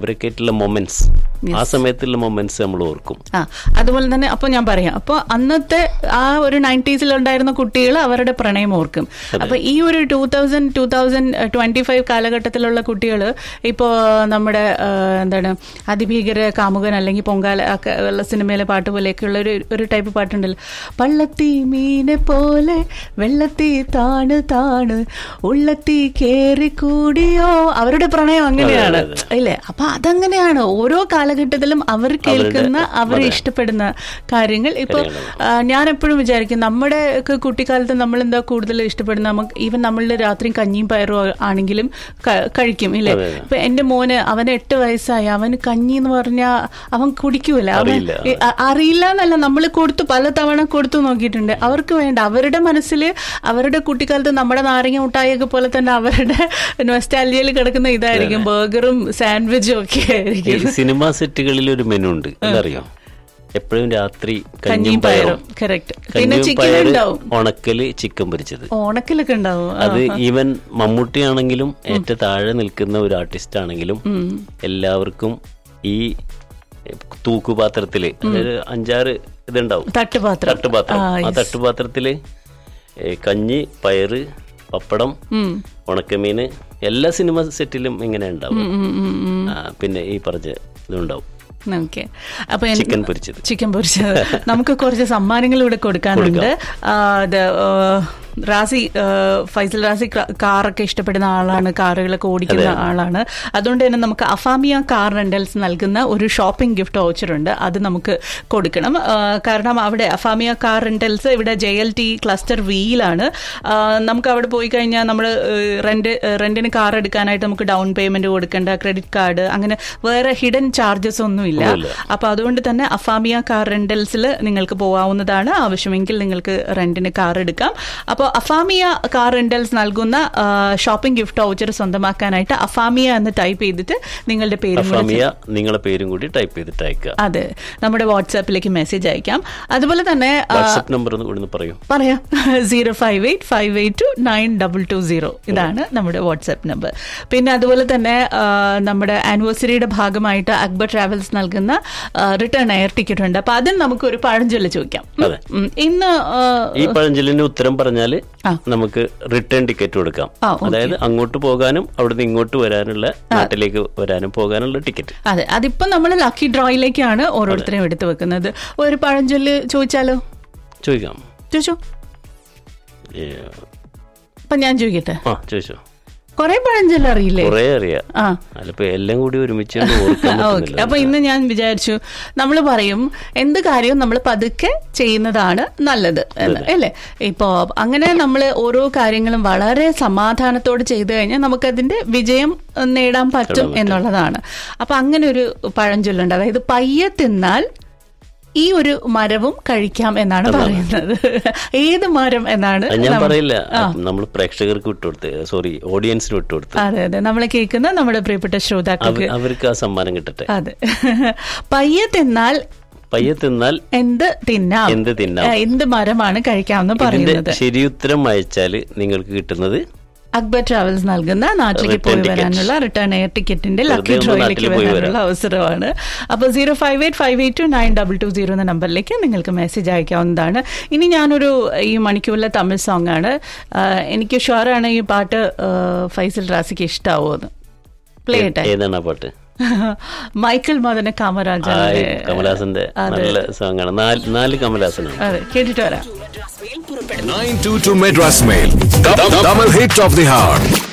അവരൊക്കെ ആയിട്ടുള്ള മൊമെന്റ്സ് ആ സമയത്തുള്ള മൊമെന്റ്സ് നമ്മൾ ഓർക്കും ആ അതുപോലെ തന്നെ അപ്പോൾ ഞാൻ പറയാം അപ്പോൾ അന്നത്തെ ആ ഒരു നയൻറ്റീസിൽ ഉണ്ടായിരുന്ന കുട്ടികൾ അവരുടെ പ്രണയം ഓർക്കും അപ്പൊ ഈ ഒരു two thousand two thousand twenty five കാലഘട്ടത്തിലുള്ള കുട്ടികൾ ഇപ്പോൾ നമ്മുടെ ആ, എന്താണ് അതിഭീകര കാമുകൻ അല്ലെങ്കിൽ പൊങ്കാല ഒക്കെ ഉള്ള സിനിമയിലെ പാട്ട് പോലെയൊക്കെയുള്ള ഒരു ഒരു ടൈപ്പ് പാട്ടുണ്ടല്ലോ പള്ളത്തി മീനെ പോലെ വെള്ളത്തി താണ് താണ് ഉള്ളത്തി കേറി കൂടിയോ അവരുടെ പ്രണയം അങ്ങനെയാണ് ഇല്ലേ അപ്പൊ അതങ്ങനെയാണ് ഓരോ കാലഘട്ടത്തിലും അവർ കേൾക്കുന്ന അവർ ഇഷ്ടപ്പെടുന്ന കാര്യങ്ങൾ ഇപ്പൊ ആ, ഞാൻ എപ്പോഴും വിചാരിക്കും നമ്മുടെ ഒക്കെ കുട്ടിക്കാലത്ത് നമ്മൾ എന്താ കൂടുതൽ ഇഷ്ടപ്പെടുന്ന നമുക്ക് ഈവൻ നമ്മളുടെ രാത്രി കഞ്ഞിയും പയറും ആണെങ്കിലും ക- കഴിക്കും ഇല്ലേ ഇപ്പൊ എന്റെ മോന് അവന് എട്ട് വയസ്സായി അവന് കഞ്ഞി എന്ന് പറഞ്ഞാൽ അവൻ കുടിക്കൂല അവൻ അറിയില്ല. ഏ, അ- അറിയില്ല എന്നല്ല നമ്മൾ കൊടുത്തു പല തവണ കൊടുത്തു നോക്കിയിട്ടുണ്ട് അവർക്ക് വേണ്ട അവരുടെ മനസ്സിൽ അവരുടെ കുട്ടിക്കാലത്ത് നമ്മുടെ നാരങ്ങ മുട്ടായൊക്കെ പോലെ തന്നെ അവരുടെ നൊസ്റ്റാലിയയിൽ കിടക്കുന്ന ഇതായിരിക്കും ബർഗറും സാൻഡ്വിച്ചും ഒക്കെ ഈ ആയിരിക്കും സിനിമാ സെറ്റുകളിൽ ഒരു മെനു ഉണ്ട് അതറിയോ എപ്പോഴും രാത്രി കഞ്ഞിയും കഞ്ഞിയും പയറും പയറും കറക്റ്റ് പിന്നെ കഞ്ഞിയും ചിക്കൻ പയറ് ഉണ്ടാവും ഉണക്കല് ചിക്കൻ പൊരിച്ചത് ഓണക്കിലൊക്കെ ഉണ്ടാവും ആ. അത് ഈവൻ മമ്മൂട്ടിയാണെങ്കിലും ഏറ്റവും താഴെ നിൽക്കുന്ന ഒരു ആർട്ടിസ്റ്റ് ആണെങ്കിലും എല്ലാവർക്കും ഈ തൂക്കുപാത്രത്തില് അതായത് അഞ്ചാറ് ഇതുണ്ടാവും തട്ടുപാത്രം തട്ടുപാത്രം ആ തട്ടുപാത്രത്തില് ഏ, കഞ്ഞി പയറ് പപ്പടം ഉം. ഉണക്കമീന് എല്ലാ സിനിമ സെറ്റിലും ഇങ്ങനെ ഉണ്ടാവും ഉം, ഉം, ഉം. ആ, പിന്നെ ഈ പറഞ്ഞ ഇതുണ്ടാവും ഓക്കെ അപ്പൊ എനിക്ക് ചിക്കൻ പൊരിച്ചത് ചിക്കൻ പൊരിച്ചത് നമുക്ക് കുറച്ച് സമ്മാനങ്ങൾ ഇവിടെ കൊടുക്കാനുണ്ട് ആ, ഇത്, ആ, റാസി ആ, ഫൈസൽ റാസി ക- കാറൊക്കെ ഇഷ്ടപ്പെടുന്ന ആളാണ് കാറുകളൊക്കെ ഓടിക്കുന്ന ആളാണ് അതുകൊണ്ട് തന്നെ നമുക്ക് അഫാമിയ കാർ റെന്റൽസ് നൽകുന്ന ഒരു ഷോപ്പിംഗ് ഗിഫ്റ്റ് വൗച്ചർ ഉണ്ട് അത് നമുക്ക് കൊടുക്കണം ആ, കാരണം അവിടെ അഫാമിയ കാർ റെന്റൽസ് ഇവിടെ ജെ എൽ ടി ക്ലസ്റ്റർ വിയിലാണ് നമുക്ക് അവിടെ പോയി കഴിഞ്ഞാൽ നമ്മൾ റെന്റ് റെന്റിന് കാർ എടുക്കാനായിട്ട് നമുക്ക് ഡൗൺ പേയ്മെന്റ് കൊടുക്കേണ്ട ക്രെഡിറ്റ് കാർഡ് അങ്ങനെ വേറെ ഹിഡൻ ചാർജസ് ഒന്നുമില്ല അപ്പൊ അതുകൊണ്ട് തന്നെ അഫാമിയ കാർ റെന്റൽസിൽ നിങ്ങൾക്ക് പോവാവുന്നതാണ് ആവശ്യമെങ്കിൽ നിങ്ങൾക്ക് റെന്റിന് കാർ എടുക്കാം അപ്പോൾ അഫാമിയ കാർ റെന്റൽസ് നൽകുന്ന ഷോപ്പിംഗ് ഗിഫ്റ്റ് വൗച്ചർ സ്വന്തമാക്കാനായിട്ട് അഫാമിയ എന്ന് ടൈപ്പ് ചെയ്തിട്ട് നിങ്ങളുടെ പേരും കൂടെ അഫാമിയ നിങ്ങളെ പേരും കൂടി ടൈപ്പ് ചെയ്തിട്ട് അയക്കുക അതെ നമ്മുടെ വാട്സാപ്പിലേക്ക് മെസ്സേജ് അയക്കാം അതുപോലെ തന്നെ ആ, വാട്സപ്പ് നമ്പർ ഒന്ന് കൂടി പറയൂ പറയാം zero five eight five eight two nine double two zero ഇതാണ് നമ്മുടെ വാട്സാപ്പ് നമ്പർ പിന്നെ അതുപോലെ തന്നെ ആ, നമ്മുടെ ആനിവേഴ്സറിയുടെ ഭാഗമായിട്ട് അക്ബർ ട്രാവൽസ് നൽകുന്ന റിട്ടേൺ എയർ ടിക്കറ്റ് ഉണ്ട് അപ്പൊ അതിന് നമുക്ക് ഒരു പഴഞ്ചൊല്ല് ചോദിക്കാം ഉം. അതെ. ഉം. ഇന്ന് ആ, ഈ പഴഞ്ചൊല്ലിന് ഉത്തരം പറഞ്ഞാല് ആ. നമുക്ക് റിട്ടേൺ ടിക്കറ്റ് കൊടുക്കാം ആ, ഓക്കേ. അതായത് അങ്ങോട്ട് പോകാനും അവിടുന്ന് ഇങ്ങോട്ട് വരാനുള്ള നാട്ടിലേക്ക് വരാനും പോകാനുള്ള ടിക്കറ്റ് അതെ അതിപ്പോ നമ്മൾ ലക്കി ഡ്രോയിലേക്കാണ് ഓരോരുത്തരെയും എടുത്തു വെക്കുന്നത് ഒരു പഴഞ്ചൊല്ല് ചോദിച്ചാലോ ചോദിക്കാം ചോദിച്ചോ ഏ, അപ്പൊ ഞാൻ ചോദിക്കട്ടെ ആ ചോദിച്ചോ കൊറേ പഴഞ്ചൊല്ല് അറിയില്ലേ കൊറേ അറിയാം ആ അല്ലപ്പോ എല്ലാം കൂടി ഒരുമിച്ച് കൊണ്ട് ഓർക്കാൻ ഓക്കെ പറ്റുന്നില്ല അപ്പൊ ഇന്ന് ഞാൻ വിചാരിച്ചു നമ്മൾ പറയും എന്ത് കാര്യവും നമ്മൾ പതുക്കെ ചെയ്യുന്നതാണ് നല്ലത് എന്ന് അല്ലേ ഇപ്പോ അങ്ങനെ നമ്മൾ ഓരോ കാര്യങ്ങളും വളരെ സമാധാനത്തോടെ ചെയ്തു കഴിഞ്ഞാൽ നമുക്കതിന്റെ വിജയം ഏഹ്, നേടാൻ പറ്റും എന്നുള്ളതാണ് അപ്പൊ അങ്ങനെ ഒരു പഴഞ്ചൊല്ലുണ്ട് അതായത് പയ്യെ തിന്നാൽ ഈ ഒരു മരവും കഴിക്കാം എന്നാണ് പറയുന്നത് ഏത് മരം എന്നാണ് അത് ഞാൻ നമ്മ- പറയില്ല നമ്മൾ പ്രേക്ഷകർക്ക് വിട്ടുകൊടുത്ത് സോറി ഓഡിയൻസിന് വിട്ടുകൊടുത്ത് അതെ അതെ നമ്മളെ കേൾക്കുന്ന നമ്മുടെ പ്രിയപ്പെട്ട ശ്രോതാക്കൾക്ക് അവ- അവർക്ക് ആ സമ്മാനം കിട്ടട്ടെ അതെ പയ്യെ തിന്നാൽ പയ്യെ തിന്നാൽ എന്ത് തിന്നാം എന്ത് തിന്നാം ഏ, എന്ത് മരമാണ് കഴിക്കാമെന്ന് ഇതിന്റെ പറയുന്നത് ശരിയുത്തരം അയച്ചാല് നിങ്ങൾക്ക് കിട്ടുന്നത് അക്ബർ ട്രാവൽസ് നൽകുന്ന നാട്ടിലേക്ക് Return പോയി ticket. വരാനുള്ള റിട്ടേൺ എയർ ടിക്കറ്റിന്റെ വെറുതെ ലക്കി ഒന്ന് ഡ്രോയിലേക്ക് നാട്ടിൽ പോയി വരാനുള്ള അവസരമാണ് അപ്പോൾ zero five eight five eight two nine double two zero എന്ന നമ്പറിലേക്ക് നിങ്ങൾക്ക് മെസ്സേജ് അയക്കാവുന്നതാണ് ഇനി ഞാനൊരു ഈ മണിക്കൂറിലെ തമിഴ് സോങ് ആണ് ആ, എനിക്ക് ഷുവറാണ് ഈ പാട്ട് ആ, ഫൈസൽ റാസിക്ക് ഇഷ്ടാവുമെന്ന് പ്ലേ ചെയ്യട്ടെ ഏതാണ് ആ പാട്ട് മൈക്കിൾ മദന ആ, കാമരാജാണ് കമലഹാസന്റെ നല്ല സോങ് ആണ് നാല് നാല് കമലഹാസനാണ് അതെ കേട്ടിട്ട് വരാം 922 Madras Mail. The, the double hit of the heart.